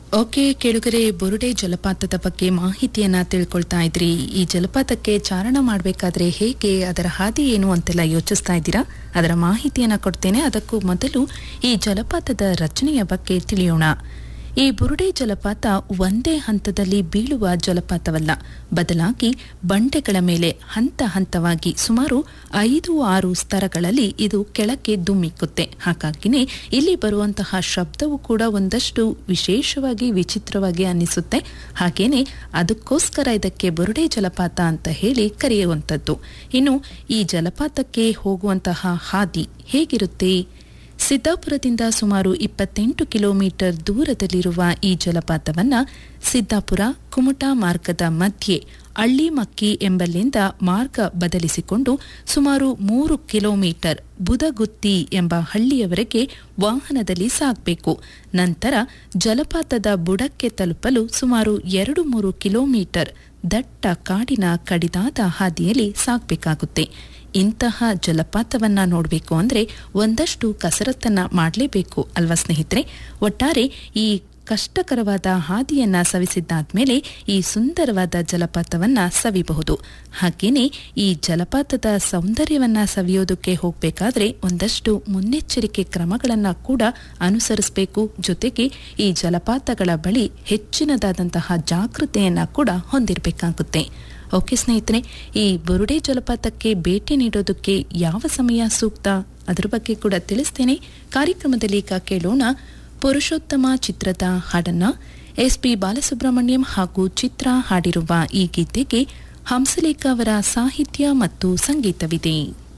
okay ಕೆಳಗರೆ ಬುರುಡೆ ಜಲಪಾತದ ಬಗ್ಗೆ ಮಾಹಿತಿಯನ್ನ ತಿಳ್ಕೊಳ್ತಾ ಇದ್ರಿ ಈ ಜಲಪಾತಕ್ಕೆ ಚಾರಣ ಮಾಡಬೇಕಾದ್ರೆ ಹೇಗೆ ಅದರ ಹಾದಿ ಏನು ಅಂತೆಲ್ಲ ಯೋಚಿಸ್ತಾ ಇದ್ದೀರಾ ಅದರ ಮಾಹಿತಿಯನ್ನ ಕೊಡ್ತೇನೆ ಅದಕ್ಕೂ ಮೊದಲು ಈ ಜಲಪಾತದ ರಚನೆಯ ಬಗ್ಗೆ ತಿಳಿಯೋಣ ಈ ಬುರುಡೆ ಜಲಪಾತ ಒಂದೇ ಹಂತದಲ್ಲಿ ಬೀಳುವ ಜಲಪಾತವಲ್ಲ ಬದಲಾಗಿ ಬಂಡೆಗಳ ಮೇಲೆ ಹಂತ ಹಂತವಾಗಿ ಸುಮಾರು ಐದು ಆರು ಸ್ತರಗಳಲ್ಲಿ ಇದು ಕೆಳಕ್ಕೆ ದುಮ್ಮಿಕ್ಕುತ್ತೆ ಹಾಗಾಗಿನೇ ಇಲ್ಲಿ ಬರುವಂತಹ ಶಬ್ದವು ಕೂಡ ಒಂದಷ್ಟು ವಿಶೇಷವಾಗಿ ವಿಚಿತ್ರವಾಗಿ ಅನ್ನಿಸುತ್ತೆ ಹಾಗೇನೆ ಅದಕ್ಕೋಸ್ಕರ ಇದಕ್ಕೆ ಬುರುಡೆ ಜಲಪಾತ ಅಂತ ಹೇಳಿ ಕರೆಯುವಂಥದ್ದು ಇನ್ನು ಈ ಜಲಪಾತಕ್ಕೆ ಹೋಗುವಂತಹ ಹಾದಿ ಹೇಗಿರುತ್ತೆ ಸಿದ್ದಾಪುರದಿಂದ ಸುಮಾರು ಇಪ್ಪತ್ತೆಂಟು ಕಿಲೋಮೀಟರ್ ದೂರದಲ್ಲಿರುವ ಈ ಜಲಪಾತವನ್ನ ಸಿದ್ದಾಪುರ ಕುಮಟಾ ಮಾರ್ಗದ ಮಧ್ಯೆ ಅಳ್ಳಿಮಕ್ಕಿ ಎಂಬಲ್ಲಿಂದ ಮಾರ್ಗ ಬದಲಿಸಿಕೊಂಡು ಸುಮಾರು ಮೂರು ಕಿಲೋಮೀಟರ್ ಬುದಗುತ್ತಿ ಎಂಬ ಹಳ್ಳಿಯವರೆಗೆ ವಾಹನದಲ್ಲಿ ಸಾಗಬೇಕು ನಂತರ ಜಲಪಾತದ ಬುಡಕ್ಕೆ ತಲುಪಲು ಸುಮಾರು ಎರಡು ಮೂರು ಕಿಲೋಮೀಟರ್ ದಟ್ಟ ಕಾಡಿನ ಕಡಿದಾದ ಹಾದಿಯಲ್ಲಿ ಸಾಗಬೇಕಾಗುತ್ತೆ ಇಂತಹ ಜಲಪಾತವನ್ನ ನೋಡಬೇಕು ಅಂದ್ರೆ ಒಂದಷ್ಟು ಕಸರತ್ತನ್ನ ಮಾಡಲೇಬೇಕು ಅಲ್ವಾ ಸ್ನೇಹಿತರೆ ಒಟ್ಟಾರೆ ಈ ಕಷ್ಟಕರವಾದ ಹಾದಿಯನ್ನ ಸವಿಸಿದ್ದಾದ್ಮೇಲೆ ಈ ಸುಂದರವಾದ ಜಲಪಾತವನ್ನ ಸವಿಬಹುದು ಹಾಗೇನೆ ಈ ಜಲಪಾತದ ಸೌಂದರ್ಯವನ್ನ ಸವಿಯೋದಕ್ಕೆ ಹೋಗಬೇಕಾದ್ರೆ ಒಂದಷ್ಟು ಮುನ್ನೆಚ್ಚರಿಕೆ ಕ್ರಮಗಳನ್ನ ಕೂಡ ಅನುಸರಿಸಬೇಕು ಜೊತೆಗೆ ಈ ಜಲಪಾತಗಳ ಬಳಿ ಹೆಚ್ಚಿನದಾದಂತಹ ಜಾಗೃತೆಯನ್ನ ಕೂಡ ಹೊಂದಿರಬೇಕಾಗುತ್ತೆ ಓಕೆ ಸ್ನೇಹಿತರೆ ಈ ಬುರುಡೆ ಜಲಪಾತಕ್ಕೆ ಭೇಟಿ ನೀಡೋದಕ್ಕೆ ಯಾವ ಸಮಯ ಸೂಕ್ತ ಅದರ ಬಗ್ಗೆ ಕೂಡ ತಿಳಿಸ್ತೇನೆ ಕಾರ್ಯಕ್ರಮದಲ್ಲಿ ಈಗ ಕೇಳೋಣ ಪುರುಷೋತ್ತಮ ಚಿತ್ರದ ಹಾಡನ್ನ ಎಸ್ ಪಿ ಬಾಲಸುಬ್ರಹ್ಮಣ್ಯಂ ಹಾಗೂ ಚಿತ್ರ ಹಾಡಿರುವ ಈ ಗೀತೆಗೆ ಹಂಸಲೇಖ ಅವರ ಸಾಹಿತ್ಯ ಮತ್ತು ಸಂಗೀತವಿದೆ